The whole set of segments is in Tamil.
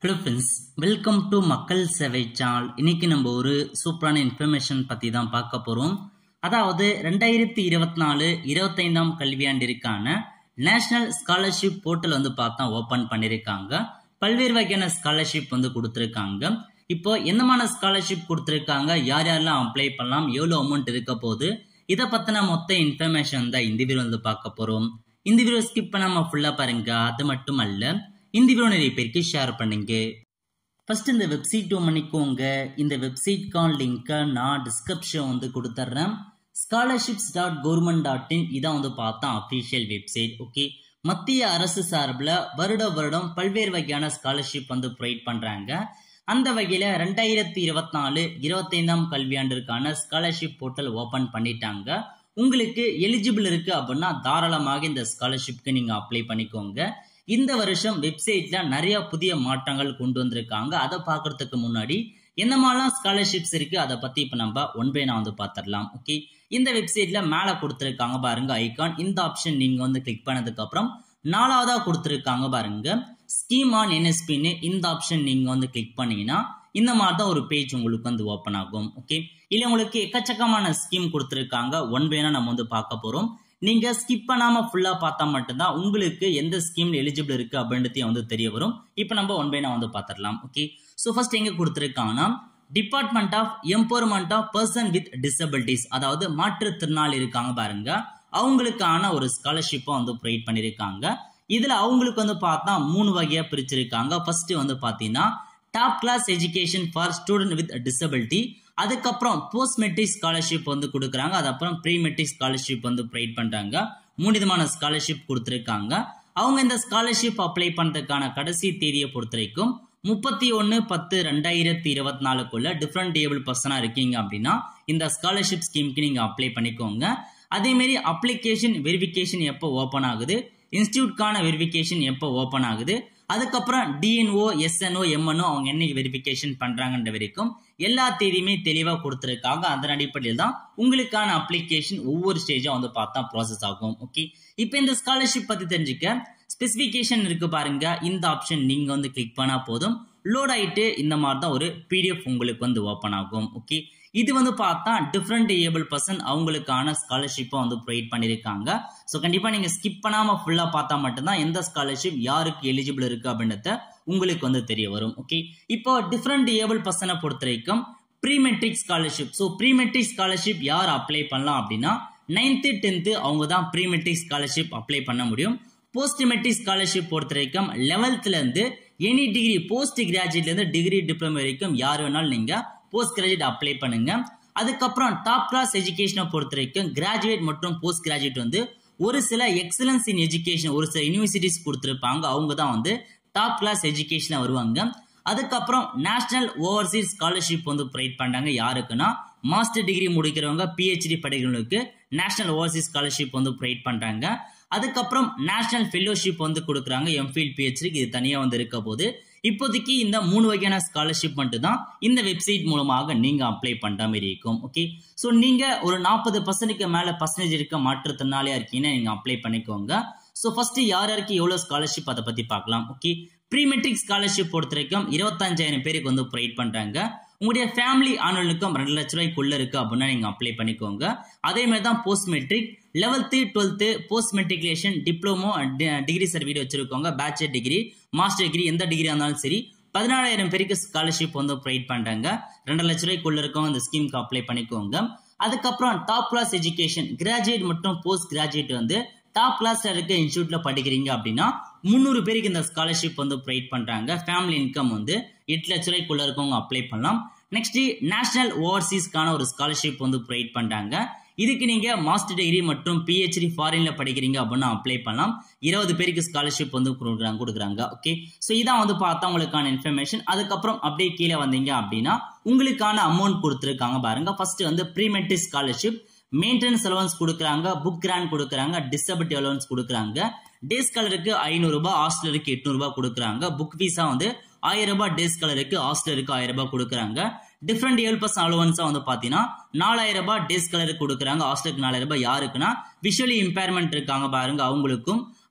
ஹலோ ஃப்ரெண்ட்ஸ் வெல்கம் டு மக்கள் சேவை சேனல் இன்னைக்கு நம்ம ஒரு சூப்பரான இன்ஃபர்மேஷன் பற்றி தான் பார்க்க போகிறோம் அதாவது ரெண்டாயிரத்தி இருபத்தி நாலு இருபத்தைந்தாம் கல்வியாண்டிற்கான நேஷனல் ஸ்காலர்ஷிப் போர்ட்டல் வந்து பார்த்தா ஓப்பன் பண்ணியிருக்காங்க பல்வேறு வகையான ஸ்காலர்ஷிப் வந்து கொடுத்துருக்காங்க இப்போ என்னமான ஸ்காலர்ஷிப் கொடுத்துருக்காங்க யார் யாரெல்லாம் அப்ளை பண்ணலாம் எவ்வளோ அமௌண்ட் இருக்க போகுது இதை பற்றின மொத்த இன்ஃபர்மேஷன் தான் இந்த வீடியோ வந்து பார்க்க போகிறோம் இந்த வீடியோ ஸ்கிப் பண்ணாமல் ஃபுல்லாக பாருங்க அது மட்டும் அல்ல இந்த வீடியோ நிறைய பேருக்கு ஷேர் பண்ணுங்க ஃபர்ஸ்ட் இந்த வெப்சைட் பண்ணிக்கோங்க இந்த வெப்சைட்கான லிங்கை நான் டிஸ்கிரிப்ஷன் வந்து கொடுத்துட்றேன் scholarships dot government dot in இதான் வந்து பார்த்தா அஃபீஷியல் வெப்சைட் ஓகே மத்திய அரசு சார்பில் வருட வருடம் பல்வேறு வகையான ஸ்காலர்ஷிப் வந்து ப்ரொவைட் பண்ணுறாங்க அந்த வகையில் ரெண்டாயிரத்தி இருபத்தி நாலு இருபத்தைந்தாம் கல்வியாண்டிற்கான ஸ்காலர்ஷிப் போர்ட்டல் ஓப்பன் பண்ணிட்டாங்க உங்களுக்கு எலிஜிபிள் இருக்கு அப்படின்னா தாராளமாக இந்த ஸ்காலர்ஷிப்க்கு நீங்கள் அப்ளை பண்ணிக்கோங்க இந்த வருஷம் வெப்சைட்ல நிறைய புதிய மாற்றங்கள் கொண்டு வந்திருக்காங்க அதை பார்க்கறதுக்கு முன்னாடி என்ன மாதிரிலாம் ஸ்காலர்ஷிப்ஸ் இருக்கு அதை பத்தி இப்போ நம்ம ஒன் பை நான் வந்து பார்த்துடலாம் ஓகே இந்த வெப்சைட்ல மேலே கொடுத்துருக்காங்க பாருங்க ஐகான் இந்த ஆப்ஷன் நீங்க வந்து கிளிக் பண்ணதுக்கு அப்புறம் நாலாவதா கொடுத்துருக்காங்க பாருங்க ஸ்கீம் ஆன் என்எஸ்பின்னு இந்த ஆப்ஷன் நீங்க வந்து கிளிக் பண்ணீங்கன்னா இந்த மாதிரி தான் ஒரு பேஜ் உங்களுக்கு வந்து ஓப்பன் ஆகும் ஓகே இல்லை உங்களுக்கு எக்கச்சக்கமான ஸ்கீம் கொடுத்துருக்காங்க ஒன் பைனா நம்ம வந்து பார்க்க போறோம் நீங்க ஸ்கிப் பண்ணாம ஃபுல்லா பார்த்தா மட்டும்தான் உங்களுக்கு எந்த ஸ்கீம்ல எலிஜிபிள் இருக்கு அப்படின்றதையும் வந்து தெரிய வரும் இப்போ நம்ம ஒன் பை நான் வந்து பார்த்துடலாம் ஓகே ஸோ ஃபர்ஸ்ட் எங்க கொடுத்துருக்காங்கன்னா department of empowerment of person with disabilities அதாவது மாற்றுத்திறனாளி இருக்காங்க பாருங்க அவங்களுக்கான ஒரு ஸ்காலர்ஷிப்பை வந்து ப்ரொவைட் பண்ணியிருக்காங்க இதுல அவங்களுக்கு வந்து பார்த்தா மூணு வகையா பிரிச்சிருக்காங்க ஃபர்ஸ்ட் வந்து பார்த்தீங்கன்னா top class education for student with disability அதுக்கப்புறம் போஸ்ட் மெட்ரிக் ஸ்காலர்ஷிப் வந்து கொடுக்குறாங்க அது அப்புறம் ப்ரீ மெட்ரிக் ஸ்காலர்ஷிப் வந்து ப்ரொவைட் பண்ணுறாங்க மூணு விதமான ஸ்காலர்ஷிப் கொடுத்துருக்காங்க அவங்க இந்த ஸ்காலர்ஷிப் அப்ளை பண்ணுறதுக்கான கடைசி தேதியை பொறுத்த வரைக்கும் முப்பத்தி ஒன்று பத்து ரெண்டாயிரத்தி இருபத்தி நாலுக்குள்ள டிஃப்ரெண்ட் டேபிள் பர்சனாக இருக்கீங்க அப்படின்னா இந்த ஸ்காலர்ஷிப் ஸ்கீமுக்கு நீங்கள் அப்ளை பண்ணிக்கோங்க அதேமாரி அப்ளிகேஷன் வெரிஃபிகேஷன் எப்போ ஓப்பன் ஆகுது இன்ஸ்டியூட்கான வெரிஃபிகேஷன் எப்போ ஓப்பன் ஆகுது அதுக்கப்புறம் டிஎன்ஓ எஸ்என்ஓ எம்என்ஓ அவங்க என்னைக்கு வெரிஃபிகேஷன் பண்ணுறாங்கன்ற வரைக்கும் எல்லா தேதியுமே தெளிவாக கொடுத்துருக்காங்க அதன் அடிப்படையில் தான் உங்களுக்கான அப்ளிகேஷன் ஒவ்வொரு ஸ்டேஜாக வந்து பார்த்தா ப்ராசஸ் ஆகும் ஓகே இப்போ இந்த ஸ்காலர்ஷிப் பற்றி தெரிஞ்சுக்க ஸ்பெசிஃபிகேஷன் இருக்கு பாருங்க இந்த ஆப்ஷன் நீங்க வந்து கிளிக் பண்ணா போதும் லோட் ஆயிட்டு இந்த மாதிரி தான் ஒரு பிடிஎஃப் உங்களுக்கு வந்து ஓப்பன் ஆகும் ஓகே இது வந்து பார்த்தா டிஃப்ரெண்ட் ஏபிள் பர்சன் அவங்களுக்கான ஸ்காலர்ஷிப்பை வந்து ப்ரொவைட் பண்ணியிருக்காங்க ஸோ கண்டிப்பாக நீங்கள் ஸ்கிப் பண்ணாமல் ஃபுல்லாக பார்த்தா மட்டும்தான் எந்த ஸ்காலர்ஷிப் யாருக்கு எலிஜிபிள் இருக்குது அப்படின்றத உங்களுக்கு வந்து தெரிய வரும் ஓகே இப்போ டிஃப்ரெண்ட் ஏபிள் பர்சனை பொறுத்த வரைக்கும் prematric scholarship so prematric scholarship யார் அப்ளை பண்ணலாம் அப்படின்னா நைன்த்து டென்த்து அவங்க தான் ப்ரீமெட்ரிக் ஸ்காலர்ஷிப் அப்ளை பண்ண முடியும் போஸ்ட் மெட்ரிக் ஸ்காலர்ஷிப் பொறுத்த வரைக்கும் லெவல்த்லேருந்து எனி டிகிரி போஸ்ட் கிராஜுவேட்லேருந்து டிகிரி டிப்ளமோ வரைக்கும் யார் வேணாலும் நீங்கள் போஸ்ட் கிராஜுவேட் அப்ளை பண்ணுங்க அதுக்கப்புறம் டாப் கிளாஸ் எஜுகேஷனை பொறுத்த வரைக்கும் கிராஜுவேட் மற்றும் போஸ்ட் கிராஜுவேட் வந்து ஒரு சில எக்ஸலன்ஸ் இன் எஜுகேஷன் ஒரு சில யூனிவர்சிட்டிஸ் கொடுத்துருப்பாங்க அவங்க தான் வந்து டாப் கிளாஸ் எஜுகேஷனில் வருவாங்க அதுக்கப்புறம் நேஷனல் ஓவர்சீஸ் ஸ்காலர்ஷிப் வந்து ப்ரொவைட் பண்ணுறாங்க யாருக்குன்னா மாஸ்டர் டிகிரி முடிக்கிறவங்க பிஹெச்டி படிக்கிறவங்களுக்கு நேஷனல் ஓவர்சீஸ் ஸ்காலர்ஷிப் வந்து ப்ரொவைட் பண்ணுறாங்க அதுக்கப்புறம் நேஷனல் ஃபெல்லோஷிப் வந்து கொடுக்குறாங்க எம்ஃபில் பிஹெச்டிக்கு இது தனியாக வந்து இருக்க போது இப்போதைக்கு இந்த மூணு வகையான ஸ்காலர்ஷிப் மட்டும் தான் இந்த வெப்சைட் மூலமாக நீங்கள் அப்ளை பண்ணுற மாதிரி இருக்கும் ஓகே ஸோ நீங்கள் ஒரு நாற்பது பர்சன்ட்டுக்கு மேலே பர்சன்டேஜ் இருக்க மாற்றுத்திறனாளியாக இருக்கீங்கன்னா நீங்கள் அப்ளை பண்ணிக்கோங்க ஸோ ஃபர்ஸ்ட் யார் யாருக்கு எவ்வளோ ஸ்காலர்ஷிப் அதை பற்றி பார்க்கலாம் ஓகே ப்ரீமெட்ரிக் ஸ்காலர்ஷிப் பொறுத்த வரைக்கும் இருபத்தஞ்சாயிரம் பேருக்கு வந்து ப்ரொவைட் பண்ணுறாங்க உங்களுடைய ஃபேமிலி ஆனுவலுக்கும் ரெண்டு லட்ச ரூபாய்க்குள்ள இருக்கு அப்படின்னா நீங்கள் அப்ளை பண்ணிக்கோங்க அதே மாதிரி தான் post matric eleventh twelfth post matriculation diploma degree certificate வச்சிருக்கோங்க பேச்சுலர் டிகிரி மாஸ்டர் டிகிரி எந்த டிகிரி இருந்தாலும் சரி பதினாலாயிரம் பேருக்கு ஸ்காலர்ஷிப் வந்து ப்ரொவைட் பண்ணுறாங்க ரெண்டு லட்ச ரூபாய்க்குள்ள இருக்கவங்க அந்த ஸ்கீமுக்கு அப்ளை பண்ணிக்கோங்க அதுக்கப்புறம் டாப் கிளாஸ் எஜுகேஷன் கிராஜுவேட் மற்றும் போஸ்ட் கிராஜுவேட் வந்து டாப் கிளாஸ்ல இருக்க இன்ஸ்டியூட்ல படிக்கிறீங்க அப்படின்னா முந்நூறு பேருக்கு இந்த ஸ்காலர்ஷிப் வந்து ப்ரொவைட் பண்றாங்க ஃபேமிலி இன்கம் வந்து எட்டு லட்ச ரூபாய்க்குள்ள இருக்கவங்க அப்ளை பண்ணலாம் நெக்ஸ்ட் நேஷனல் ஓவர்சீஸ்க்கான ஒரு ஸ்காலர்ஷிப் வந்து ப்ரொவைட் பண்றாங்க இதுக்கு நீங்க மாஸ்டர் டிகிரி மற்றும் பிஹெச்டி ஃபாரின்ல படிக்கிறீங்க அப்படின்னா அப்ளை பண்ணலாம் இருபது பேருக்கு ஸ்காலர்ஷிப் வந்து கொடுக்குறாங்க கொடுக்குறாங்க ஓகே ஸோ இதான் வந்து பார்த்தா உங்களுக்கான இன்ஃபர்மேஷன் அதுக்கப்புறம் அப்படியே கீழே வந்தீங்க அப்படின்னா உங்களுக்கான அமௌண்ட் கொடுத்துருக்காங்க பாருங்க ஃபர்ஸ்ட் வந்து ப்ரீமெட்ரிக் ஸ்காலர்ஷிப் மெயின்டெனன்ஸ் அலவன்ஸ் கொடுக்குறாங்க புக் கிராண்ட் கொடுக்குறாங்க டிசபிலிட்டி அலவன்ஸ் கொடுக்குறாங்க டே ஸ்காலருக்கு ஐநூறுரூபா ஹாஸ்டலருக்கு எட்நூறுபா கொடுக்குறாங்க புக் ஃபீஸாக வந்து ஆயிரம் ரூபாய் டே ஸ்காலருக்கு ஹாஸ்டலருக்கு ஆயிரம் ரூபாய் கொடுக்குறாங்க டிஃப்ரெண்ட் ஏல்பஸ் அலவன்ஸாக வந்து பார்த்தீங்கன்னா நாலாயிரம் ரூபாய் டே ஸ்காலருக்கு கொடுக்குறாங்க ஹாஸ்டலுக்கு நாலாயிரம் ரூபாய் யாருக்குன்னா விஷுவலி இம்பேர்மெண்ட் இருக்காங்க பாருங்க அவங்களுக்கும்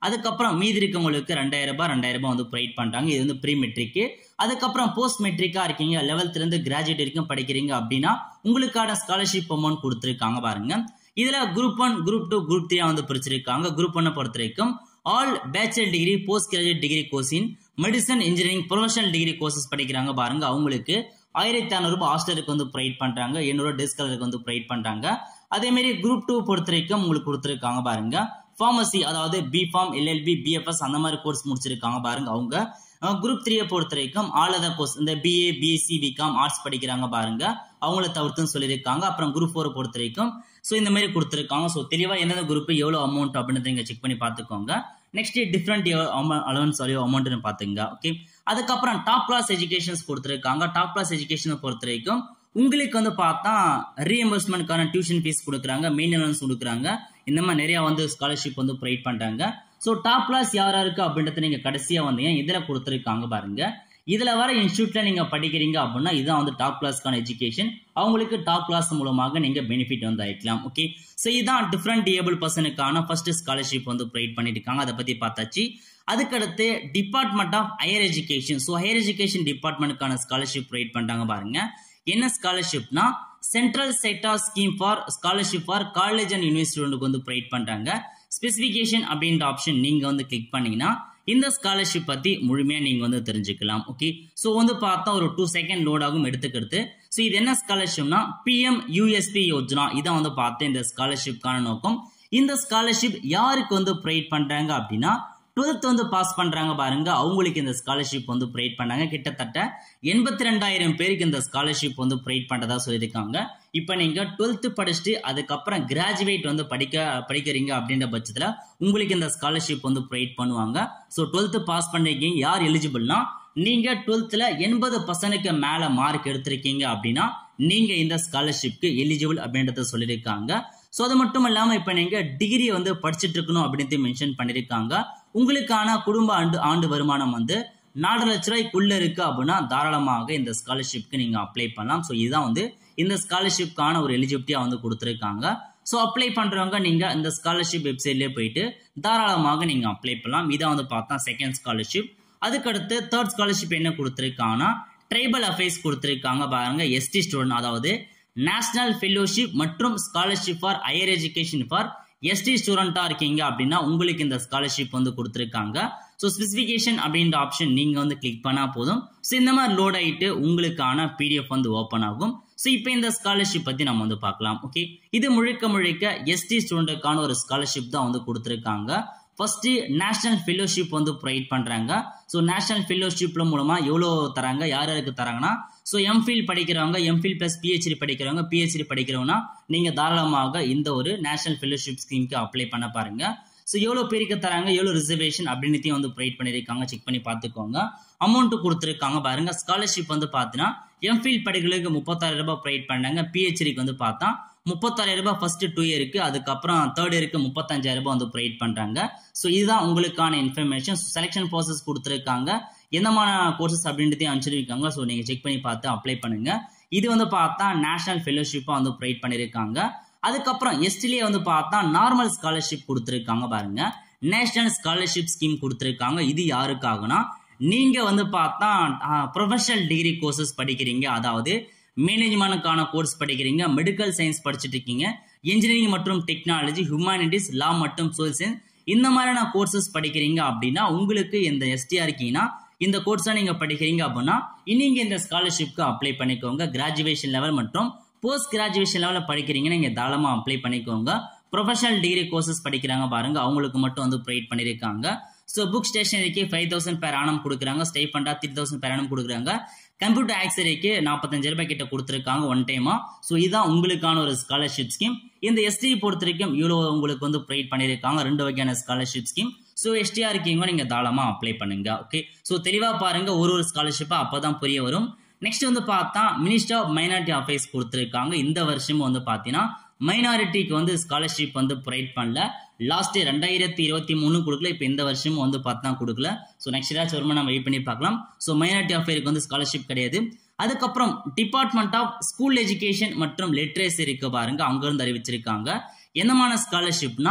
அதுக்கப்புறம் மீதி இருக்கவங்களுக்கு ரெண்டாயிரம் ரூபாய் ரெண்டாயிரம் ரூபாய் வந்து ப்ரொவைட் பண்றாங்க இது வந்து ப்ரீ மெட்ரிக்கு அதுக்கப்புறம் போஸ்ட் மெட்ரிக்கா இருக்கீங்க லெவல்த்ல இருந்து கிராஜுவேட் வரைக்கும் படிக்கிறீங்க அப்படின்னா உங்களுக்கான ஸ்காலர்ஷிப் அமௌண்ட் கொடுத்துருக்காங்க பாருங்க இதுல group one group two group three வந்து பிரிச்சிருக்காங்க குரூப் ஒன்னை பொறுத்த வரைக்கும் all bachelor degree post graduate degree கோர்ஸின் medicine engineering professional degree courses படிக்கிறாங்க பாருங்க அவங்களுக்கு ஆயிரத்தி அறநூறுபா ஹாஸ்டலுக்கு வந்து ப்ரொவைட் பண்றாங்க எண்ணூறு டிஸ்கலருக்கு வந்து ப்ரொவைட் பண்றாங்க அதே மாதிரி குரூப் டூ பொறுத்த வரைக்கும் உங்களுக்கு கொடுத்துருக்காங்க பாருங்க ஃபார்மசி அதாவது பி ஃபார்ம் எல்எல்பி பிஎஃப்எஸ் அந்த மாதிரி கோர்ஸ் முடிச்சிருக்காங்க பாருங்க அவங்க குரூப் த்ரீயை பொறுத்த வரைக்கும் ஆல் அதர் கோர்ஸ் இந்த பிஏ பிஎஸ்சி பிகாம் ஆர்ட்ஸ் படிக்கிறாங்க பாருங்க அவங்கள தவிர்த்துன்னு சொல்லியிருக்காங்க அப்புறம் குரூப் ஃபோரை பொறுத்த வரைக்கும் ஸோ இந்த மாதிரி கொடுத்துருக்காங்க ஸோ தெளிவாக எந்தெந்த குரூப் எவ்வளோ அமௌண்ட் அப்படின்றத இங்கே செக் பண்ணி பார்த்துக்கோங்க நெக்ஸ்ட் டிஃப்ரெண்ட் அலவன்ஸ் எவ்வளோ அமௌண்ட்னு பார்த்துங்க ஓகே அதுக்கப்புறம் டாப் கிளாஸ் எஜுகேஷன்ஸ் கொடுத்துருக்காங்க டாப் கிளாஸ் எஜுகேஷனை பொறுத்த வரைக்கும் உங்களுக்கு வந்து பார்த்தா ரீஎம்பர்ஸ்மெண்ட்கான டியூஷன் ஃபீஸ் கொடுக்குறாங்க மெயின்டெனன்ஸ் கொடுக்குறாங்க இந்த மாதிரி நிறைய வந்து ஸ்காலர்ஷிப் வந்து ப்ரொவைட் பண்றாங்க ஸோ டாப் கிளாஸ் யாரா இருக்கு அப்படின்றத நீங்க கடைசியா வந்தீங்க இதுல கொடுத்துருக்காங்க பாருங்க இதுல வர இன்ஸ்டியூட்ல நீங்க படிக்கிறீங்க அப்படின்னா இதுதான் வந்து டாப் கிளாஸ்க்கான எஜுகேஷன் அவங்களுக்கு டாப் கிளாஸ் மூலமாக நீங்க பெனிஃபிட் வந்து ஆயிக்கலாம் ஓகே ஸோ இதுதான் டிஃப்ரெண்ட் டியபிள் பர்சனுக்கான ஃபர்ஸ்ட் ஸ்காலர்ஷிப் வந்து ப்ரொவைட் பண்ணிட்டு இருக்காங்க அதை பத்தி பார்த்தாச்சு அதுக்கடுத்து department of higher education so higher education டிபார்ட்மெண்ட்டுக்கான ஸ்காலர்ஷிப் ப்ரொவைட் பண்றாங்க பாருங்க என்ன ஸ்காலர்ஷிப்னா central sector scheme for scholarship for college and university வந்து ப்ரொவைட் பண்றாங்க ஸ்பெசிஃபிகேஷன் அப்படின்ற ஆப்ஷன் நீங்க வந்து கிளிக் பண்ணீங்கன்னா இந்த ஸ்காலர்ஷிப் பத்தி முழுமையா நீங்க வந்து தெரிஞ்சுக்கலாம் ஓகே ஸோ வந்து பார்த்தா ஒரு டூ செகண்ட் லோட் ஆகும் எடுத்துக்கிறது ஸோ இது என்ன ஸ்காலர்ஷிப்னா பிஎம் யூஎஸ்பி யோஜனா இதான் வந்து பார்த்து இந்த ஸ்காலர்ஷிப்கான நோக்கம் இந்த ஸ்காலர்ஷிப் யாருக்கு வந்து ப்ரொவைட் பண்றாங்க அப்படின்னா டுவெல்த் வந்து பாஸ் பண்றாங்க பாருங்க அவங்களுக்கு இந்த ஸ்காலர்ஷிப் வந்து ப்ரொவைட் பண்ணாங்க கிட்டத்தட்ட எண்பத்தி ரெண்டாயிரம் பேருக்கு இந்த ஸ்காலர்ஷிப் வந்து ப்ரொவைட் பண்றதா சொல்லியிருக்காங்க இப்போ நீங்க டுவெல்த் படிச்சுட்டு அதுக்கப்புறம் கிராஜுவேட் வந்து படிக்க படிக்கிறீங்க அப்படின்ற பட்சத்துல உங்களுக்கு இந்த ஸ்காலர்ஷிப் வந்து ப்ரொவைட் பண்ணுவாங்க ஸோ டுவெல்த் பாஸ் பண்ணிருக்கீங்க யார் எலிஜிபிள்னா நீங்க டுவெல்த்ல எண்பது பர்சன்ட்டுக்கு மேல மார்க் எடுத்திருக்கீங்க அப்படின்னா நீங்க இந்த ஸ்காலர்ஷிப்க்கு எலிஜிபிள் அப்படின்றத சொல்லியிருக்காங்க ஸோ அது மட்டும் இல்லாமல் இப்போ நீங்கள் டிகிரி வந்து படிச்சுட்டு இருக்கணும் அப்படின்ட்டு மென்ஷன் பண்ணியிருக்காங்க உங்களுக்கான குடும்ப ஆண்டு ஆண்டு வருமானம் வந்து நாலு லட்ச ரூபாய்க்குள்ள இருக்கு அப்படின்னா தாராளமாக இந்த ஸ்காலர்ஷிப்க்கு நீங்கள் அப்ளை பண்ணலாம் ஸோ இதுதான் வந்து இந்த ஸ்காலர்ஷிப்கான ஒரு எலிஜிபிலிட்டியாக வந்து கொடுத்துருக்காங்க ஸோ அப்ளை பண்ணுறவங்க நீங்கள் இந்த ஸ்காலர்ஷிப் வெப்சைட்லேயே போயிட்டு தாராளமாக நீங்கள் அப்ளை பண்ணலாம் இதான் வந்து பார்த்தா செகண்ட் ஸ்காலர்ஷிப் அதுக்கடுத்து தேர்ட் ஸ்காலர்ஷிப் என்ன கொடுத்துருக்காங்கன்னா ட்ரைபல் அஃபேர்ஸ் கொடுத்துருக்காங்க பாருங்க எஸ்டி ஸ்டூடெண்ட் அதாவது நேஷனல் ஃபெல்லோஷிப் மற்றும் scholarship for higher education for ST ஸ்டூடெண்ட்டாக இருக்கீங்க அப்படின்னா உங்களுக்கு இந்த ஸ்காலர்ஷிப் வந்து கொடுத்துருக்காங்க ஸோ ஸ்பெசிஃபிகேஷன் அப்படின்ற ஆப்ஷன் நீங்கள் வந்து கிளிக் பண்ணால் போதும் ஸோ இந்த மாதிரி லோட் ஆகிட்டு உங்களுக்கான பிடிஎஃப் வந்து ஓப்பன் ஆகும் ஸோ இப்போ இந்த ஸ்காலர்ஷிப் பற்றி நம்ம வந்து பார்க்கலாம் ஓகே இது முழுக்க முழுக்க எஸ்டி ஸ்டூடெண்ட்டுக்கான ஒரு ஸ்காலர்ஷிப் தான் வந்து கொடுத்துருக்காங்க ஃபர்ஸ்ட் நேஷனல் ஃபெல்லோஷிப் வந்து ப்ரொவைட் பண்றாங்க ஸோ நேஷனல் ஃபெல்லோஷிப்ல மூலமா எவ்வளோ தராங்க யார் யாருக்கு தராங்கன்னா ஸோ எம்ஃபில் படிக்கிறவங்க எம்ஃபில் பிளஸ் பிஹெச்டி படிக்கிறவங்க பிஹெச்டி படிக்கிறவங்கன்னா நீங்க தாராளமாக இந்த ஒரு நேஷனல் ஃபெல்லோஷிப் ஸ்கீம்க்கு அப்ளை பண்ண பாருங்க ஸோ எவ்வளோ பேருக்கு தராங்க எவ்வளோ ரிசர்வேஷன் அப்படின்னுத்தையும் வந்து ப்ரொவைட் பண்ணியிருக்காங்க செக் பண்ணி பார்த்துக்கோங்க அமௌண்ட் கொடுத்துருக்காங்க பாருங்க ஸ்காலர்ஷிப் வந்து பார்த்தீங்கன்னா எம்ஃபில் படிகளுக்கு முப்பத்தாயிரம் ரூபாய் ப்ரொவைட் பண்ணாங்க பிஹெச்டிக்கு வந்து பார்த்தா முப்பத்தாயிரம் ரூபாய் ஃபர்ஸ்ட் டூ இயருக்கு அதுக்கப்புறம் தேர்ட் இயருக்கு முப்பத்தஞ்சாயிரம் ரூபாய் வந்து ப்ரொவைட் பண்றாங்க ஸோ இதுதான் உங்களுக்கான இன்ஃபர்மேஷன் செலெக்ஷன் ப்ராசஸ் கொடுத்துருக்காங்க என்னமான கோர்சஸ் அப்படின்றதையும் அனுப்பிச்சிருக்காங்க ஸோ நீங்க செக் பண்ணி பார்த்து அப்ளை பண்ணுங்க இது வந்து பார்த்தா நேஷனல் ஃபெலோஷிப்பாக வந்து ப்ரொவைட் பண்ணியிருக்காங்க அதுக்கப்புறம் எஸ்டிலேயே வந்து பார்த்தா நார்மல் ஸ்காலர்ஷிப் கொடுத்துருக்காங்க பாருங்க நேஷனல் ஸ்காலர்ஷிப் ஸ்கீம் கொடுத்துருக்காங்க இது யாருக்காகனா நீங்க வந்து பார்த்தா ப்ரொஃபஷனல் டிகிரி கோர்சஸ் படிக்கிறீங்க அதாவது மேனேஜ்மெண்ட்டுக்கான கோர்ஸ் படிக்கிறீங்க மெடிக்கல் சயின்ஸ் படிச்சுட்டு இருக்கீங்க இன்ஜினியரிங் மற்றும் டெக்னாலஜி ஹியூமானிட்டிஸ் லா மற்றும் சோசியல் சயின்ஸ் இந்த மாதிரியான கோர்சஸ் படிக்கிறீங்க அப்படின்னா உங்களுக்கு இந்த எஸ்டிஆ இருக்கீங்கன்னா இந்த கோர்ஸை நீங்க படிக்கிறீங்க அப்படின்னா நீங்க இந்த ஸ்காலர்ஷிப்க்கு அப்ளை பண்ணிக்கோங்க கிராஜுவேஷன் லெவல் மற்றும் போஸ்ட் கிராஜுவேஷன் லெவலில் படிக்கிறீங்கன்னா நீங்க தாராளமா அப்ளை பண்ணிக்கோங்க ப்ரொஃபஷனல் டிகிரி கோர்சஸ் படிக்கிறாங்க பாருங்க அவங்களுக்கு மட்டும் வந்து ப்ரொவைட் பண்ணியிருக்காங்க ஸோ புக் ஸ்டேஷனரிக்கு ஃபைவ் தௌசண்ட் பேர் ஆனம் கொடுக்குறாங்க ஸ்டே ஃபண்டா த்ரீ தௌசண்ட் பேர் ஆனம் கொடுக்குறாங்க கம்ப்யூட்டர் ஆக்சரிக்கு நாற்பத்தஞ்சு ரூபாய் கிட்ட கொடுத்துருக்காங்க ஒன் டைமா ஸோ இதுதான் உங்களுக்கான ஒரு ஸ்காலர்ஷிப் ஸ்கீம் இந்த எஸ்டி பொறுத்த வரைக்கும் இவ்வளோ உங்களுக்கு வந்து ப்ரொவைட் பண்ணியிருக்காங்க ரெண்டு வகையான ஸ்காலர்ஷிப் ஸ்கீம் ஸோ எஸ்டிஆர் இருக்கீங்க நீங்கள் தாராளமாக அப்ளை பண்ணுங்க ஓகே ஸோ தெளிவாக பாருங்க ஒரு ஒரு ஸ்காலர்ஷிப்பாக அப்போ தான் புரிய வரும் நெக்ஸ்ட் வந்து பார்த்தா மினிஸ்டர் ஆஃப் மைனாரிட்டி அஃபேர்ஸ் கொடுத்துருக்காங்க இந்த வருஷமும் வந்து பார்த்தீங்கன்னா மைனாரிட்டிக்கு வந்து ஸ்காலர்ஷிப் வந்து ப்ரொவைட் பண்ணல லாஸ்ட் ரெண்டாயிரத்தி இருபத்தி மூணு கொடுக்கல இப்போ இந்த வருஷமும் வந்து பார்த்தா கொடுக்கல ஸோ நெக்ஸ்ட் ஏதாச்சும் வருமா நம்ம வெயிட் பண்ணி பார்க்கலாம் ஸோ மைனாரிட்டி அஃபேருக்கு வந்து ஸ்காலர்ஷிப் கிடையாது அதுக்கப்புறம் டிபார்ட்மெண்ட் ஆஃப் ஸ்கூல் எஜுகேஷன் மற்றும் லிட்ரேசி இருக்கு பாருங்க அங்கிருந்து அறிவிச்சிருக்காங்க என்னமான ஸ்காலர்ஷிப்னா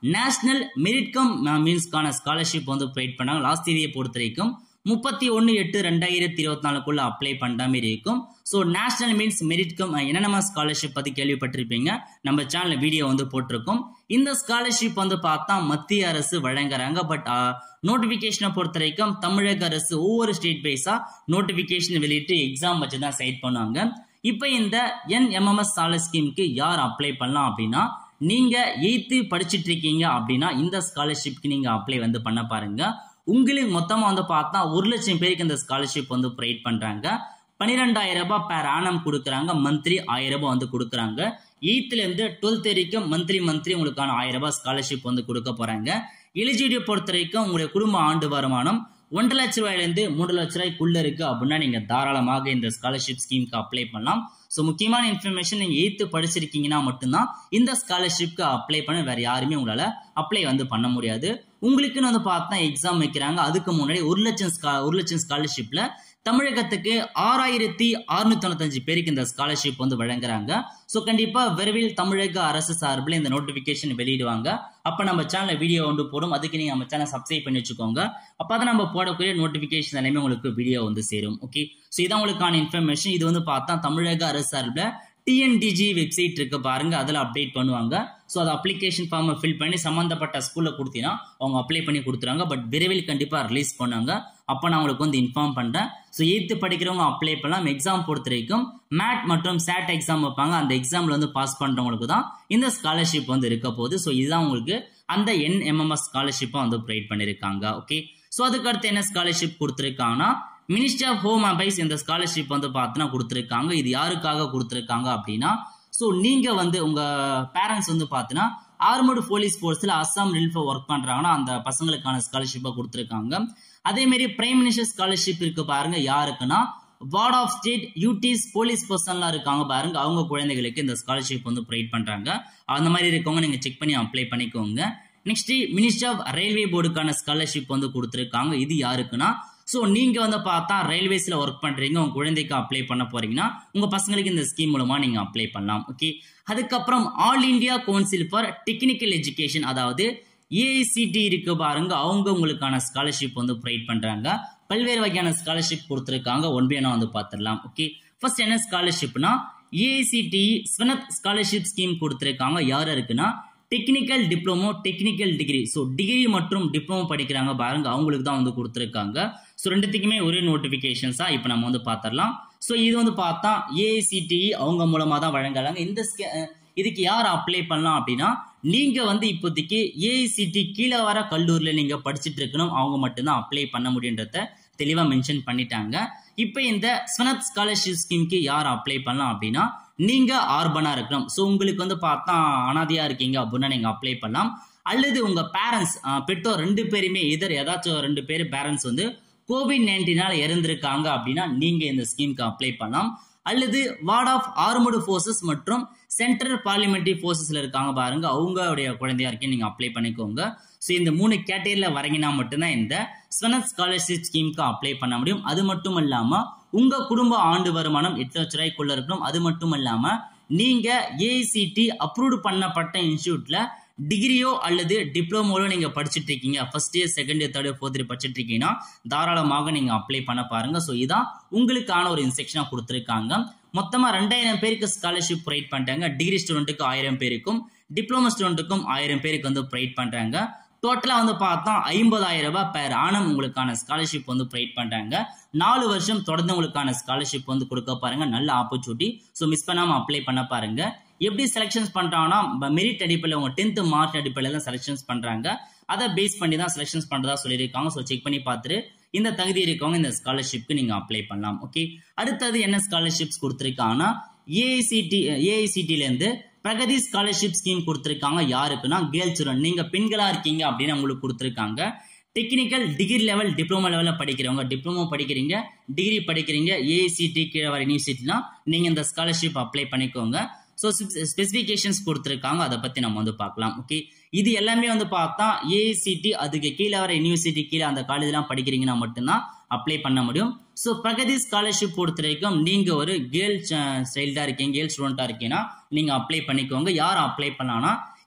நேஷனல் மெரிட்கம் மீன்ஸ்க்கான ஸ்காலர்ஷிப் வந்து ப்ரொவைட் பண்ணாங்க லாஸ்ட் தேதியை பொறுத்த வரைக்கும் முப்பத்தி ஒன்று எட்டு ரெண்டாயிரத்தி இருபத்தி நாலுக்குள்ள அப்ளை பண்ணுற மாதிரி இருக்கும் ஸோ நேஷனல் மீன்ஸ் மெரிட்கம் என்னென்ன ஸ்காலர்ஷிப் பற்றி கேள்விப்பட்டிருப்பீங்க நம்ம சேனல் வீடியோ வந்து போட்டிருக்கோம் இந்த ஸ்காலர்ஷிப் வந்து பார்த்தா மத்திய அரசு வழங்குறாங்க பட் நோட்டிஃபிகேஷனை பொறுத்த வரைக்கும் தமிழக அரசு ஒவ்வொரு ஸ்டேட் வைஸாக நோட்டிஃபிகேஷன் வெளியிட்டு எக்ஸாம் வச்சு தான் சைட் பண்ணுவாங்க இப்போ இந்த என்எம்எம்எஸ் ஸ்காலர் ஸ்கீமுக்கு யார் அப்ளை பண்ணலாம் அப்படின்னா நீங்க எயித்து படிச்சுட்டு இருக்கீங்க அப்படின்னா இந்த ஸ்காலர்ஷிப்க்கு நீங்க அப்ளை வந்து பண்ண பாருங்க உங்களுக்கு மொத்தமா வந்து பார்த்தா ஒரு லட்சம் பேருக்கு இந்த ஸ்காலர்ஷிப் வந்து ப்ரொவைட் பண்றாங்க பன்னிரெண்டாயிரம் ரூபாய் பேர் ஆனம் கொடுக்குறாங்க மந்த்லி ஆயிரம் ரூபாய் வந்து கொடுக்குறாங்க எயித்துல இருந்து டுவெல்த் வரைக்கும் மந்த்லி மந்த்லி உங்களுக்கான ஆயிரம் ரூபாய் ஸ்காலர்ஷிப் வந்து கொடுக்க போறாங்க எலிஜிபிலிட்டி பொறுத்த வரைக்கும் உங்களுடைய குடும்ப ஆண்டு வருமானம் ஒன்றரை லட்ச ரூபாயிலேருந்து மூன்று லட்ச ரூபாய்க்குள்ள இருக்கு அப்படின்னா நீங்க தாராளமாக இந்த ஸ்காலர்ஷிப் ஸ்கீமுக்கு அப்ளை பண்ணலாம் ஸோ முக்கியமான இன்ஃபர்மேஷன் நீங்க எயித்து படிச்சிருக்கீங்கன்னா மட்டும்தான் இந்த ஸ்காலர்ஷிப்க்கு அப்ளை பண்ண வேற யாருமே உங்களால அப்ளை வந்து பண்ண முடியாது உங்களுக்குன்னு வந்து பார்த்தா எக்ஸாம் வைக்கிறாங்க அதுக்கு முன்னாடி ஒரு லட்சம் ஸ்கா ஒரு லட்சம் ஸ்காலர்ஷிப்ல தமிழகத்துக்கு ஆறாயிரத்தி அறுநூத்தி தொண்ணூத்தஞ்சு பேருக்கு இந்த ஸ்காலர்ஷிப் வந்து வழங்குறாங்க ஸோ கண்டிப்பா விரைவில் தமிழக அரசு சார்பில் இந்த நோட்டிபிகேஷன் வெளியிடுவாங்க அப்ப நம்ம சேனல் வீடியோ வந்து போடும் அதுக்கு நீங்க நம்ம சேனல் சப்ஸ்கிரைப் பண்ணி வச்சுக்கோங்க அப்பதான் நம்ம போடக்கூடிய நோட்டிபிகேஷன் எல்லாமே உங்களுக்கு வீடியோ வந்து சேரும் ஓகே ஸோ இதான் உங்களுக்கான இன்ஃபர்மேஷன் இது வந்து பார்த்தா தமிழக அரசு சார்பில் டிஎன்டிஜி வெப்சைட் இருக்கு பாருங்க அதில் அப்டேட் பண்ணுவாங்க ஸோ அது அப்ளிகேஷன் ஃபார்மை ஃபில் பண்ணி சம்மந்தப்பட்ட ஸ்கூலில் கொடுத்தீங்கன்னா அவங்க அப்ளை பண்ணி கொடுத்துருவாங்க பட் விரைவில் கண்டிப்பாக ரிலீஸ் பண்ணாங்க அப்போ நான் உங்களுக்கு வந்து இன்ஃபார்ம் பண்ணுறேன் ஸோ எயித்து படிக்கிறவங்க அப்ளை பண்ணலாம் எக்ஸாம் பொறுத்த வரைக்கும் மேட் மற்றும் சேட் எக்ஸாம் வைப்பாங்க அந்த எக்ஸாமில் வந்து பாஸ் பண்ணுறவங்களுக்கு தான் இந்த ஸ்காலர்ஷிப் வந்து இருக்க போகுது ஸோ இதுதான் உங்களுக்கு அந்த என்எம்எம்எஸ் ஸ்காலர்ஷிப்பை வந்து ப்ரொவைட் பண்ணியிருக்காங்க ஓகே ஸோ அதுக்கு அடுத்து என்ன ஸ்காலர்ஷிப் கொடுத்துருக்காங்கன்னா மினிஸ்டர் ஆஃப் ஹோம் அஃபேர்ஸ் இந்த ஸ்காலர்ஷிப் வந்து பார்த்தீங்கன்னா கொடுத்துருக்காங்க இது யாருக்காக கொடுத்துருக்காங்க அப்படின்னா ஸோ நீங்கள் வந்து உங்கள் பேரண்ட்ஸ் வந்து பார்த்தீங்கன்னா ஆர்மடு போலீஸ் ஃபோர்ஸில் அஸ்ஸாம் ரிலீஃபை ஒர்க் பண்ணுறாங்கன்னா அந்த பசங்களுக்கான ஸ்காலர்ஷிப்பை கொடுத்துருக்காங்க அதேமாரி பிரைம் மினிஸ்டர் ஸ்காலர்ஷிப் இருக்கு பாருங்க யாருக்குன்னா ward of state UTs police பர்சன்லாம் இருக்காங்க பாருங்க அவங்க குழந்தைகளுக்கு இந்த ஸ்காலர்ஷிப் வந்து ப்ரொவைட் பண்ணுறாங்க அந்த மாதிரி இருக்கவங்க நீங்கள் செக் பண்ணி அப்ளை பண்ணிக்கோங்க நெக்ஸ்ட் மினிஸ்டர் ஆஃப் ரயில்வே போர்டுக்கான ஸ்காலர்ஷிப் வந்து கொடுத்துருக்காங்க இது யாருக்குன்னா ஸோ நீங்க வந்து பார்த்தா ரயில்வேஸ்ல ஒர்க் பண்றீங்க உங்க குழந்தைக்கு அப்ளை பண்ண போறீங்கன்னா உங்க பசங்களுக்கு இந்த ஸ்கீம் மூலமா நீங்க அப்ளை பண்ணலாம் ஓகே அதுக்கப்புறம் all India council for technical education அதாவது ஏஐசிடி இருக்கு பாருங்க அவங்க உங்களுக்கான ஸ்காலர்ஷிப் வந்து ப்ரொவைட் பண்றாங்க பல்வேறு வகையான ஸ்காலர்ஷிப் கொடுத்துருக்காங்க ஒன் பை வந்து பார்த்துடலாம் ஓகே ஃபர்ஸ்ட் என்ன ஸ்காலர்ஷிப்னா ஏஐசிடி ஸ்வனத் ஸ்காலர்ஷிப் ஸ்கீம் கொடுத்துருக்காங்க யார் இருக்குன்னா technical diploma technical degree so degree மற்றும் டிப்ளமோ படிக்கிறாங்க பாருங்க அவங்களுக்கு தான் வந்து கொடுத்துருக்காங்க ஸோ ரெண்டுத்துக்குமே ஒரே நோட்டிஃபிகேஷன்ஸாக இப்போ நம்ம வந்து பார்த்துடலாம் ஸோ இது வந்து பார்த்தா ஏஐசிடிஇ அவங்க மூலமாக தான் வழங்கலாங்க இந்த இதுக்கு யார் அப்ளை பண்ணலாம் அப்படின்னா நீங்க வந்து இப்போதைக்கு ஏஐசிடி கீழே வர கல்லூரியில் நீங்க படிச்சுட்டு இருக்கணும் அவங்க மட்டும்தான் அப்ளை பண்ண முடியுன்றத தெளிவாக மென்ஷன் பண்ணிட்டாங்க இப்போ இந்த ஸ்வனத் ஸ்காலர்ஷிப் ஸ்கீம்க்கு யார் அப்ளை பண்ணலாம் அப்படின்னா நீங்க ஆர்பனா இருக்கணும் ஸோ உங்களுக்கு வந்து பார்த்தா அனாதையா இருக்கீங்க அப்படின்னா நீங்க அப்ளை பண்ணலாம் அல்லது உங்க பேரண்ட்ஸ் பெற்றோர் ரெண்டு பேருமே இதர் ஏதாச்சும் ரெண்டு பேர் பேரண்ட்ஸ் வந்து கோவிட் நைன்டீனால இறந்திருக்காங்க அப்படின்னா நீங்க இந்த ஸ்கீம்க்கு அப்ளை பண்ணலாம் அல்லது வார்ட் ஆஃப் ஆர்மடு ஃபோர்ஸஸ் மற்றும் சென்ட்ரல் பார்லிமெண்ட்ரி ஃபோர்ஸஸ்ல இருக்காங்க பாருங்க அவங்களுடைய குழந்தையா இருக்கீங்க நீங்க அப்ளை பண்ணிக்கோங்க ஸோ இந்த மூணு கேட்டகரியில வரங்கினா மட்டும்தான் இந்த ஸ்வனத் ஸ்காலர்ஷிப் ஸ்கீமுக்கு அப்ளை பண்ண முடியும் அது மட்டும் இல்லாம உங்க குடும்ப ஆண்டு வருமானம் எட்டு லட்ச ரூபாய்க்குள்ள இருக்கணும் அது மட்டும் இல்லாம நீங்க ஏஐசிடி அப்ரூவ்டு பண்ணப்பட்ட இன்ஸ்டியூட்ல டிகிரியோ அல்லது டிப்ளமோலோ நீங்க படிச்சுட்டு இருக்கீங்க first year second year third year fourth year படிச்சுட்டு இருக்கீங்கன்னா தாராளமாக நீங்க அப்ளை பண்ண பாருங்க ஸோ இதான் உங்களுக்கான ஒரு இன்ஸ்ட்ரக்ஷனா கொடுத்துருக்காங்க மொத்தமா ரெண்டாயிரம் பேருக்கு ஸ்காலர்ஷிப் ப்ரொவைட் பண்ணிட்டாங்க டிகிரி ஸ்டூடெண்ட்டுக்கு ஆயிரம் பேருக்கும் டிப்ளமோ ஸ்டூடெண்ட்டுக்கும் ஆயிரம் பேருக்கு வந்து ப்ரொவைட் பண்றாங்க டோட்டலாக வந்து பார்த்தா ஐம்பதாயிரம் ரூபாய் பேர் ஆனம் உங்களுக்கான ஸ்காலர்ஷிப் வந்து ப்ரொவைட் பண்ணுறாங்க நாலு வருஷம் தொடர்ந்து உங்களுக்கான ஸ்காலர்ஷிப் வந்து கொடுக்க பாருங்க நல்ல ஆப்பர்ச்சுனிட்டி ஸோ மிஸ் பண்ணாமல் அப்ளை பண்ண பாருங்க எப்படி செலெக்ஷன்ஸ் பண்ணுறாங்கன்னா மெரிட் அடிப்படையில் உங்க டென்த் மார்க் அடிப்படையில் தான் செலெக்ஷன்ஸ் பண்ணுறாங்க அதை பேஸ் பண்ணி தான் செலெக்ஷன்ஸ் பண்ணுறதா சொல்லியிருக்காங்க ஸோ செக் பண்ணி பார்த்துட்டு இந்த தகுதி இருக்கவங்க இந்த ஸ்காலர்ஷிப்க்கு நீங்கள் அப்ளை பண்ணலாம் ஓகே அடுத்தது என்ன ஸ்காலர்ஷிப்ஸ் கொடுத்துருக்காங்கன்னா ஏஐசிடி ஏஐசிடிலேருந்து பிரகதி ஸ்காலர்ஷிப் ஸ்கீம் கொடுத்துருக்காங்க யாருக்குன்னா கேர்ள்ஸ் ஸ்டூடெண்ட் நீங்கள் பெண்களாக இருக்கீங்க அப்படின்னு உங்களுக்கு கொடுத்துருக்காங்க டெக்னிக்கல் டிகிரி லெவல் டிப்ளமோ லெவலில் படிக்கிறவங்க டிப்ளமோ படிக்கிறீங்க டிகிரி படிக்கிறீங்க ஏஐசிடி கீழே வர யூனிவர்சிட்டினா நீங்கள் இந்த ஸ்காலர்ஷிப் அப்ளை பண்ணிக்கோங்க ஸோ ஸ்பெசிஃபிகேஷன்ஸ் கொடுத்துருக்காங்க அதை பற்றி நம்ம வந்து பார்க்கலாம் ஓகே இது எல்லாமே வந்து பார்த்தா ஏஐசிடி அதுக்கு கீழே வர யூனிவர்சிட்டி கீழே அந்த காலேஜ்லாம் படிக்கிறீங்கன்னா மட்டும்தான் அப்ளை பண்ண முடியும் ஸோ பிரகதி ஸ்காலர்ஷிப் பொறுத்த வரைக்கும் நீங்கள் ஒரு கேர்ள் சைல்டாக இருக்கீங்க கேர்ள் ஸ்டூடெண்ட்டாக இருக்கீங்கன்னா நீங்கள் அப்ளை பண்ணிக்கோங்க யார் அப்ளை பண்ணலாம்னா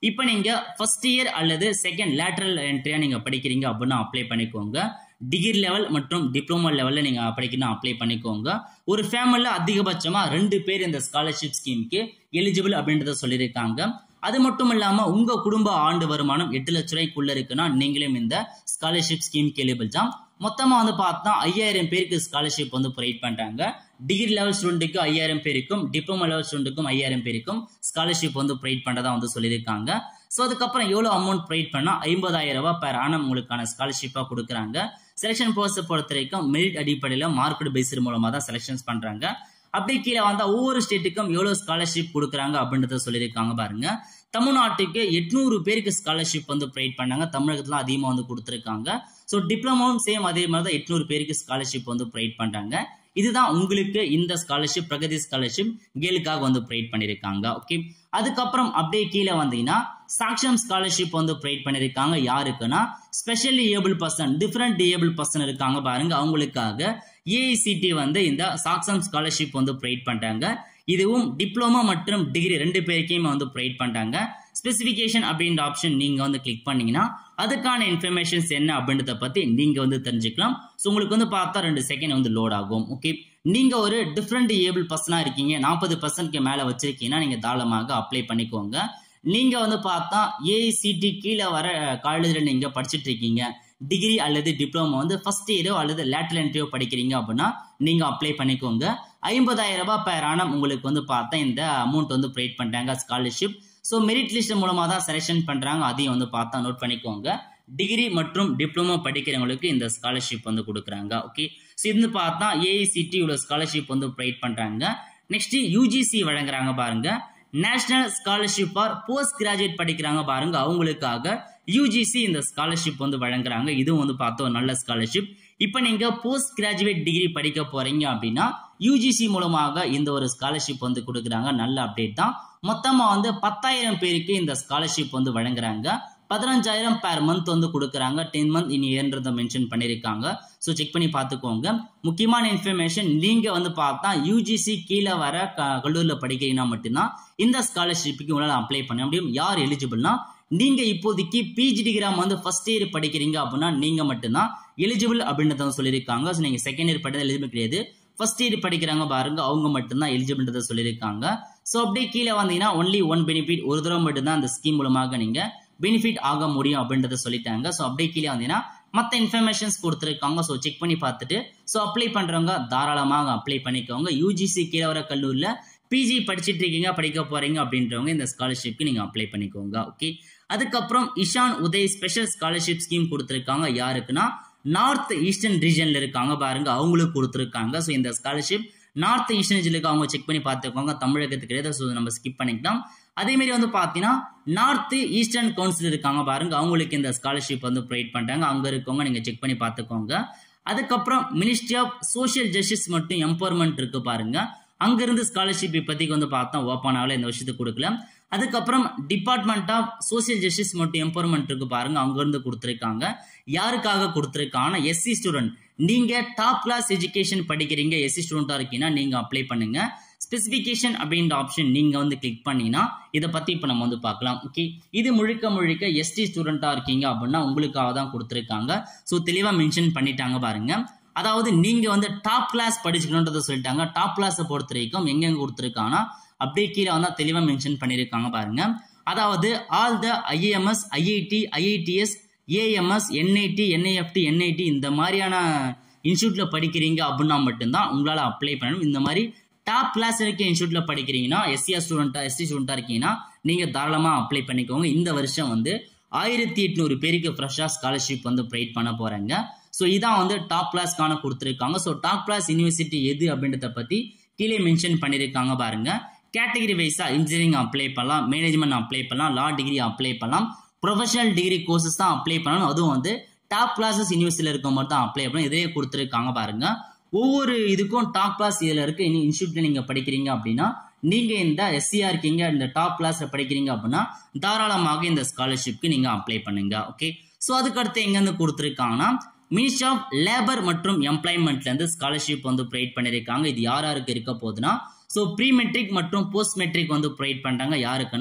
இப்போ நீங்க ஃபர்ஸ்ட் இயர் அல்லது செகண்ட் லேட்டரல் என்ட்ரியா நீங்க படிக்கிறீங்க அப்படின்னா அப்ளை பண்ணிக்கோங்க டிகிரி லெவல் மற்றும் டிப்ளமோ லெவலில் நீங்கள் படிக்கணும் அப்ளை பண்ணிக்கோங்க ஒரு ஃபேமிலியில் அதிகபட்சமாக ரெண்டு பேர் இந்த ஸ்காலர்ஷிப் ஸ்கீமுக்கு எலிஜிபிள் அப்படின்றத சொல்லியிருக்காங்க அது மட்டும் இல்லாமல் உங்கள் குடும்ப ஆண்டு வருமானம் எட்டு லட்ச ரூபாய்க்குள்ள இருக்குன்னா நீங்களும் இந்த ஸ்காலர்ஷிப் ஸ்கீமுக்கு எலிபிள் தான் மொத்தமாக வந்து பார்த்தா ஐயாயிரம் பேருக்கு ஸ்காலர்ஷிப் வந்து ப்ரொவைட் பண்ணுறாங்க டிகிரி லெவல் ஸ்டூடெண்ட்டுக்கு ஐயாயிரம் பேருக்கும் டிப்ளமோ லெவல் ஸ்டூடெண்ட்டுக்கும் ஐயாயிரம் பேருக்கும் ஸ்காலர்ஷிப் வந்து ப்ரொவைட் பண்ணுறதா வந்து சொல்லியிருக்காங்க ஸோ அதுக்கப்புறம் எவ்வளோ அமௌண்ட் ப்ரொவைட் பண்ணால் ஐம்பதாயிரம் ரூபாய் பெர் ஆனம் உங்களுக்கான ஸ்காலர்ஷிப்பாக கொடுக்குறாங்க செலெக்ஷன் ப்ரோசஸை பொறுத்த வரைக்கும் மெரிட் அடிப்படையில் மார்க்கெட் பேஸ்டு மூலமாக தான் செலெக்ஷன்ஸ் பண்ணுறாங்க அப்படியே கீழே வந்தால் ஒவ்வொரு ஸ்டேட்டுக்கும் எவ்வளோ ஸ்காலர்ஷிப் கொடுக்குறாங்க அப்படின்றத சொல்லியிருக்காங்க பாருங்க தமிழ்நாட்டுக்கு எட்நூறு பேருக்கு ஸ்காலர்ஷிப் வந்து ப்ரொவைட் பண்ணாங்க தமிழகத்தில் அதிகமாக வந்து கொடுத்துருக்காங்க ஸோ டிப்ளமோவும் சேம் அதே மாதிரி தான் எட்நூறு பேருக்கு ஸ்காலர்ஷிப் வந்து ப்ரொவைட் பண்ணுறாங்க இதுதான் உங்களுக்கு இந்த ஸ்காலர்ஷிப் பிரகதி ஸ்காலர்ஷிப் கேளுக்காக வந்து ப்ரொவைட் பண்ணியிருக்காங்க ஓகே அதுக்கப்புறம் அப்படியே கீழே வந்தீங்கன்னா சாக்ஷம் ஸ்காலர்ஷிப் வந்து ப்ரொவைட் பண்ணியிருக்காங்க யாருக்குன்னா specially able person different able person இருக்காங்க பாருங்க அவங்களுக்காக ஏஐசிடி வந்து இந்த சாக்ஷம் ஸ்காலர்ஷிப் வந்து ப்ரொவைட் பண்ணுறாங்க இதுவும் டிப்ளமோ மற்றும் டிகிரி ரெண்டு பேருக்கையுமே வந்து ப்ரொவைட் பண்ணுறாங்க ஸ்பெசிஃபிகேஷன் அப்படின்ற ஆப்ஷன் நீங்கள் வந்து கிளிக் பண்ணீங்கன்னா அதுக்கான இன்ஃபர்மேஷன்ஸ் என்ன அப்படின்றத பற்றி நீங்கள் வந்து தெரிஞ்சுக்கலாம் ஸோ உங்களுக்கு வந்து பார்த்தா ரெண்டு செகண்ட் வந்து லோட் ஆகும் ஓகே நீங்கள் ஒரு டிஃப்ரெண்ட் ஏபிள் பர்சனாக இருக்கீங்க நாற்பது பர்சன்ட்க்கு மேலே வச்சிருக்கீங்கன்னா நீங்கள் தாராளமாக அப்ளை பண்ணிக்கோங்க நீங்கள் வந்து பார்த்தா ஏஐசிடி கீழே வர காலேஜில் நீங்கள் படிச்சுட்டு இருக்கீங்க டிகிரி அல்லது டிப்ளமோ வந்து ஃபர்ஸ்ட் இயரோ அல்லது லேட்டரல் என்ட்ரியோ படிக்கிறீங்க அப்படின்னா நீங்கள் அப்ளை பண்ணிக்கோங்க ஐம்பதாயிரம் ரூபாய் பேர் ஆனம் உங்களுக்கு வந்து பார்த்தா இந்த அமௌண்ட் வந்து ப்ரொவைட் பண்ணுறாங்க ஸ்காலர்ஷிப் ஸோ மெரிட் லிஸ்ட் மூலமாக தான் செலெக்ஷன் பண்ணுறாங்க அதையும் வந்து பார்த்தா நோட் பண்ணிக்கோங்க டிகிரி மற்றும் டிப்ளமோ படிக்கிறவங்களுக்கு இந்த ஸ்காலர்ஷிப் வந்து கொடுக்குறாங்க ஓகே ஸோ இது பார்த்தா ஏஐசிடி உள்ள ஸ்காலர்ஷிப் வந்து ப்ரொவைட் பண்ணுறாங்க நெக்ஸ்ட் யூஜிசி வழங்குறாங்க பாருங்க national scholarship for post graduate படிக்கிறாங்க பாருங்க அவங்களுக்காக யூஜிசி இந்த ஸ்காலர்ஷிப் வந்து வழங்குறாங்க இதுவும் வந்து பார்த்தோம் நல்ல ஸ்காலர்ஷிப் இப்போ நீங்க போஸ்ட் கிராஜுவேட் டிகிரி படிக்க போறீங்க அப்படின்னா யூஜிசி மூலமாக இந்த ஒரு ஸ்காலர்ஷிப் வந்து கொடுக்குறாங்க நல்ல அப்டேட் தான் மொத்தமாக வந்து பத்தாயிரம் பேருக்கு இந்த ஸ்காலர்ஷிப் வந்து வழங்குறாங்க பதினஞ்சாயிரம் பேர் மந்த் வந்து கொடுக்குறாங்க டென் மந்த் இனி ஏன்றதை மென்ஷன் பண்ணியிருக்காங்க ஸோ செக் பண்ணி பார்த்துக்கோங்க முக்கியமான இன்ஃபர்மேஷன் நீங்கள் வந்து பார்த்தா யூஜிசி கீழே வர க கல்லூரியில் படிக்கிறீங்கன்னா மட்டும்தான் இந்த ஸ்காலர்ஷிப்புக்கு உங்களால் அப்ளை பண்ண முடியும் யார் எலிஜிபிள்னா நீங்க இப்போதைக்கு பிஜி டிகிராம் வந்து ஃபர்ஸ்ட் இயர் படிக்கிறீங்க அப்படின்னா நீங்க மட்டும்தான் எலிஜிபிள் அப்படின்றத சொல்லியிருக்காங்க ஸோ நீங்க செகண்ட் இயர் படித்தது எலிஜிபிள் கிடையாது ஃபர்ஸ்ட் இயர் படிக்கிறாங்க பாருங்க அவங்க மட்டும்தான் எலிஜிபிள்ன்றத சொல்லியிருக்காங்க ஸோ அப்படியே கீழே வந்தீங்கன்னா ஒன்லி ஒன் பெனிஃபிட் ஒரு தடவை மட்டும்தான் அந்த ஸ்கீம் மூலமாக நீங்க பெனிஃபிட் ஆக முடியும் அப்படின்றத சொல்லிட்டாங்க ஸோ அப்படியே கீழே வந்தீங்கன்னா மற்ற இன்ஃபர்மேஷன்ஸ் கொடுத்துருக்காங்க ஸோ செக் பண்ணி பார்த்துட்டு ஸோ அப்ளை பண்ணுறவங்க தாராளமாக அப்ளை பண்ணிக்கோங்க யூஜிசி கீழே வர கல்லூரியில் பிஜி படிச்சுட்டு இருக்கீங்க படிக்க போறீங்க அப்படின்றவங்க இந்த ஸ்காலர்ஷிப்க்கு நீங்கள் அப்ளை பண்ணிக்கோங்க ஓகே அதுக்கப்புறம் Ishan Uday special scholarship scheme கொடுத்துருக்காங்க யாருக்குன்னா நார்த் ஈஸ்டர்ன் ரீஜன்ல இருக்காங்க பாருங்க அவங்களுக்கு கொடுத்துருக்காங்க ஸோ இந்த ஸ்காலர்ஷிப் நார்த் ஈஸ்டர்ன் ரீஜனுக்கு அவங்க செக் பண்ணி பார்த்துக்கோங்க தமிழகத்துக்கு கிடையாது ஸோ நம்ம ஸ்கிப் பண்ணிக்கலாம் அதே மாதிரி வந்து பார்த்தீங்கன்னா நார்த் ஈஸ்டர்ன் கவுன்சில் இருக்காங்க பாருங்க அவங்களுக்கு இந்த ஸ்காலர்ஷிப் வந்து ப்ரொவைட் பண்ணுறாங்க அங்கே இருக்கவங்க நீங்கள் செக் பண்ணி பார்த்துக்கோங்க அதுக்கப்புறம் மினிஸ்ட்ரி ஆஃப் சோஷியல் ஜஸ்டிஸ் மற்றும் எம்பவர்மெண்ட் இருக்கு பாருங்க அங்கிருந்து ஸ்காலர்ஷிப் இப்போதைக்கு வந்து பார்த்தா ஓப்பன் ஆகல இந்த வருஷத்துக்கு கொடுக்கல அதுக்கப்புறம் டிபார்ட்மெண்ட் ஆஃப் சோசியல் ஜஸ்டிஸ் மற்றும் எம்பவர்மெண்ட் இருக்கு பாருங்க அங்கிருந்து கொடுத்துருக்காங்க யாருக்காக கொடுத்துருக்காங்கன்னா எஸ்சி ஸ்டூடெண்ட் நீங்க டாப் கிளாஸ் எஜுகேஷன் படிக்கிறீங்க எஸ்சி ஸ்டூடெண்டா இருக்கீங்கன்னா நீங்க அப்ளை பண்ணுங்க ஸ்பெசிஃபிகேஷன் அப்படின்ற ஆப்ஷன் நீங்க வந்து கிளிக் பண்ணீங்கன்னா இதை பத்தி இப்போ நம்ம வந்து பார்க்கலாம் ஓகே இது முழுக்க முழுக்க எஸ்டி ஸ்டூடெண்டா இருக்கீங்க அப்படின்னா உங்களுக்காக தான் கொடுத்துருக்காங்க ஸோ தெளிவாக மென்ஷன் பண்ணிட்டாங்க பாருங்க அதாவது நீங்க வந்து டாப் கிளாஸ் படிச்சுக்கணுன்றதை சொல்லிட்டாங்க டாப் கிளாஸை பொறுத்த வரைக்கும் எங்கெங்க கொடுத்துருக்காங்கன்னா அப்படியே கீழே வந்து தெளிவாக மென்ஷன் பண்ணியிருக்காங்க பாருங்க அதாவது all the IAMS IIT IITs AMS NIT NIFT NIT இந்த மாதிரியான இன்ஸ்டியூட்ல படிக்கிறீங்க அப்படின்னா மட்டும்தான் உங்களால் அப்ளை பண்ணணும் இந்த மாதிரி டாப் கிளாஸ் இருக்க இன்ஸ்டியூட்ல படிக்கிறீங்கன்னா எஸ்சிஆர் ஸ்டூடெண்டா எஸ்டி ஸ்டூடெண்டா இருக்கீங்கன்னா நீங்க தாராளமா அப்ளை பண்ணிக்கோங்க இந்த வருஷம் வந்து ஆயிரத்தி எட்நூறு பேருக்கு ஃப்ரெஷ்ஷாக ஸ்காலர்ஷிப் வந்து ப்ரொவைட் பண்ண போறாங்க ஸோ இதான் வந்து டாப் கிளாஸ்க்கான கொடுத்துருக்காங்க ஸோ டாப் கிளாஸ் யூனிவர்சிட்டி எது அப்படின்றத பத்தி கீழே மென்ஷன் பண்ணியிருக்காங்க பாருங்க கேட்டகரி வைஸா இன்ஜினியரிங் அப்ளை பண்ணலாம் மேனேஜ்மெண்ட் அப்ளை பண்ணலாம் லா டிகிரி அப்ளை பண்ணலாம் ப்ரொஃபஷனல் டிகிரி கோர்சஸ் தான் அப்ளை பண்ணணும் அதுவும் வந்து டாப் கிளாஸஸ் யூனிவர்சிட்டியில் இருக்க மாதிரி தான் அப்ளை பண்ணணும் இதே கொடுத்துருக்காங்க பாருங்க ஒவ்வொரு இதுக்கும் டாப் கிளாஸ் இதில் இருக்க இன்ஸ்டியூட்ல நீங்க படிக்கிறீங்க அப்படின்னா நீங்க இந்த எஸ்சியா இருக்கீங்க இந்த டாப் கிளாஸ்ல படிக்கிறீங்க அப்படின்னா தாராளமாக இந்த ஸ்காலர்ஷிப்க்கு நீங்க அப்ளை பண்ணுங்க ஓகே ஸோ அதுக்கடுத்து எங்கேருந்து கொடுத்துருக்காங்கன்னா மினிஸ்ட்ரி ஆஃப் லேபர் மற்றும் எம்ப்ளாய்மெண்ட்ல இருந்து ஸ்காலர்ஷிப் வந்து ப்ரொவைட் பண்ணியிருக்காங்க இது யார் யாருக்கு இருக்க போகுதுன்னா ஸோ ப்ரீ மெட்ரிக் மற்றும் போஸ்ட் மெட்ரிக் வந்து ப்ரொவைட் பண்றாங்க யாருக்குன்னா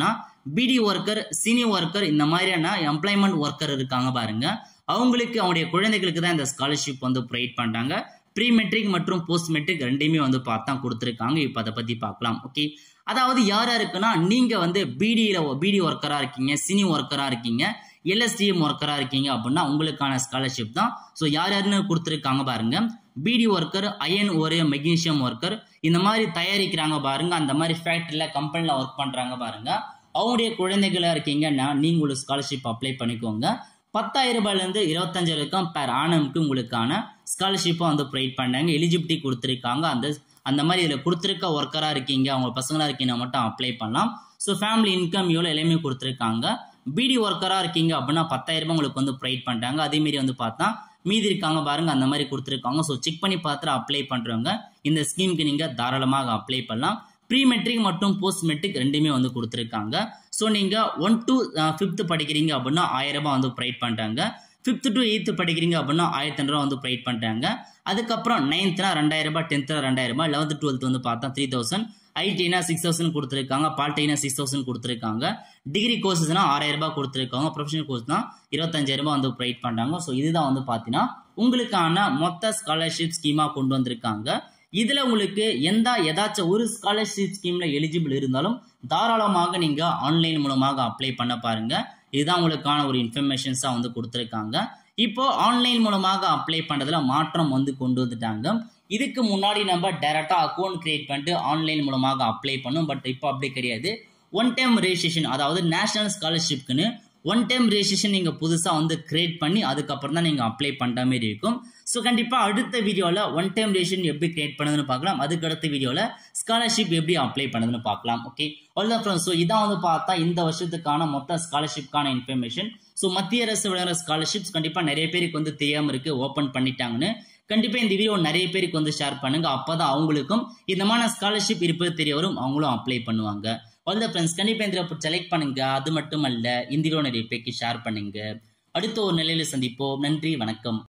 பிடி ஒர்க்கர் சீனியர் ஒர்க்கர் இந்த மாதிரியான எம்ப்ளாய்மெண்ட் ஒர்க்கர் இருக்காங்க பாருங்க அவங்களுக்கு அவங்களுடைய குழந்தைகளுக்கு தான் இந்த ஸ்காலர்ஷிப் வந்து ப்ரொவைட் பண்றாங்க ப்ரீ மெட்ரிக் மற்றும் போஸ்ட் மெட்ரிக் ரெண்டையுமே வந்து பார்த்தா கொடுத்துருக்காங்க இப்போ அதை பத்தி பார்க்கலாம் ஓகே அதாவது யார் யாருக்குன்னா நீங்க வந்து பிடியில பிடி ஒர்க்கரா இருக்கீங்க சீனியர் ஒர்க்கரா இருக்கீங்க எல்எஸ்டிஎம் ஒர்க்கரா இருக்கீங்க அப்படின்னா உங்களுக்கான ஸ்காலர்ஷிப் தான் ஸோ யார் யாருன்னு கொடுத்துருக்காங்க பாருங்க beedi worker iron ore magnesium worker இந்த மாதிரி தயாரிக்கிறாங்க பாருங்க அந்த மாதிரி ஃபேக்டரியில் கம்பெனியில் ஒர்க் பண்ணுறாங்க பாருங்க அவங்களுடைய குழந்தைகளா இருக்கீங்கன்னா நீங்க உங்களுக்கு ஸ்காலர்ஷிப் அப்ளை பண்ணிக்கோங்க பத்தாயிரம் ரூபாயிலேருந்து இருபத்தஞ்சாயிரம் வரைக்கும் பெர் ஆனமுக்கு உங்களுக்கான ஸ்காலர்ஷிப்பை வந்து ப்ரொவைட் பண்ணாங்க எலிஜிபிலிட்டி கொடுத்துருக்காங்க அந்த அந்த மாதிரி இதில் கொடுத்துருக்க ஒர்க்கராக இருக்கீங்க அவங்க பசங்களாக இருக்கீங்கன்னா மட்டும் அப்ளை பண்ணலாம் ஸோ ஃபேமிலி இன்கம் எவ்வளோ எல்லாமே கொடுத்துருக்காங்க பிடி ஒர்க்கராக இருக்கீங்க அப்படின்னா பத்தாயிரம் ரூபாய் உங்களுக்கு வந்து ப்ரொவைட் பண்ணுறாங்க அதேமாரி வந்து பார்த்தா மீதி இருக்காங்க பாருங்க அந்த மாதிரி கொடுத்துருக்காங்க ஸோ செக் பண்ணி பார்த்துட்டு அப்ளை பண்ணுறவங்க இந்த ஸ்கீமுக்கு நீங்கள் தாராளமாக அப்ளை பண்ணலாம் ப்ரீ மெட்ரிக் மற்றும் போஸ்ட் மெட்ரிக் ரெண்டுமே வந்து கொடுத்துருக்காங்க ஸோ நீங்கள் ஒன் டு ஃபிஃப்த்து படிக்கிறீங்க அப்படின்னா ஆயிரம் ரூபாய் வந்து ப்ரொவைட் பண்ணுறாங்க ஃபிஃப்த்து டு எயித்து படிக்கிறீங்க அப்படின்னா ஆயிரத்தி ரூபா வந்து ப்ரொவைட் பண்ணுறாங்க அதுக்கப்புறம் நைன்த்னா ரெண்டாயிரம் ரூபாய் டென்த்தில் ரெண்டாயிரம் ரூபாய் லெவன்த்து டுவெல்த் வந்து பார்த்தா த்ரீ தௌசண்ட் ஐடினா சிக்ஸ் தௌசண்ட் கொடுத்துருக்காங்க பால்டைனா சிக்ஸ் தௌசண்ட் கொடுத்துருக்காங்க டிகிரி கோர்சஸ்னா ஆறாயிரம் ரூபாய் கொடுத்துருக்காங்க ப்ரொஃபஷனல் கோர்ஸ்னா இருபத்தஞ்சாயிரம் ரூபாய் வந்து ப்ரொவைட் பண்ணுறாங்க ஸோ இதுதான் வந்து பார்த்தீங்கன்னா உங்களுக்கான மொத்த ஸ்காலர்ஷிப் ஸ்கீமாக கொண்டு வந்திருக்காங்க இதுல உங்களுக்கு எந்த ஏதாச்சும் ஒரு ஸ்காலர்ஷிப் ஸ்கீம்ல எலிஜிபிள் இருந்தாலும் தாராளமாக நீங்க ஆன்லைன் மூலமாக அப்ளை பண்ண பாருங்க இதுதான் உங்களுக்கான ஒரு இன்ஃபர்மேஷன்ஸா வந்து கொடுத்துருக்காங்க இப்போ ஆன்லைன் மூலமாக அப்ளை பண்றதுல மாற்றம் வந்து கொண்டு வந்துட்டாங்க இதுக்கு முன்னாடி நம்ம டைரக்டா அக்கௌண்ட் கிரியேட் பண்ணிட்டு ஆன்லைன் மூலமாக அப்ளை பண்ணும் பட் இப்போ அப்படி கிடையாது ஒன் டைம் ரெஜிஸ்ட்ரேஷன் அதாவது நேஷனல் ஸ்காலர்ஷிப்க்குன்னு ஒன் டைம் ரெஜிஸ்ட்ரேஷன் நீங்கள் புதுசாக வந்து கிரியேட் பண்ணி அதுக்கப்புறம் தான் நீங்கள் அப்ளை பண்ணுற மாதிரி இருக்கும் ஸோ கண்டிப்பாக அடுத்த வீடியோவில் ஒன் டைம் ரெஜிஸ்ட்ரேஷன் எப்படி கிரியேட் பண்ணுதுன்னு பார்க்கலாம் அதுக்கு அடுத்த வீடியோவில் ஸ்காலர்ஷிப் எப்படி அப்ளை பண்ணுதுன்னு பார்க்கலாம் ஓகே அவ்வளோ ஃப்ரெண்ட்ஸ் ஸோ இதான் வந்து பார்த்தா இந்த வருஷத்துக்கான மொத்த ஸ்காலர்ஷிப்கான இன்ஃபர்மேஷன் ஸோ மத்திய அரசு வழங்குற ஸ்காலர்ஷிப்ஸ் கண்டிப்பாக நிறைய பேருக்கு வந்து தெரியாமல் இருக்கு ஓப்பன் பண்ணிட்டாங்கன்னு கண்டிப்பாக இந்த வீடியோ நிறைய பேருக்கு வந்து ஷேர் பண்ணுங்க அப்பதான் அவங்களுக்கும் இந்த மாதிரி ஸ்காலர்ஷிப் இருப்பது தெரிய வரும் அவங்களும் அப்ளை பண்ணுவாங்க ஆல் த ஃப்ரெண்ட்ஸ் கண்டிப்பாக இந்த வீடியோ செலக்ட் பண்ணுங்க அது மட்டும் அல்ல இந்த வீடியோ நிறைய பேருக்கு ஷேர் பண்ணுங்க அடுத்த ஒரு நிலையில சந்திப்போம் நன்றி வணக்கம்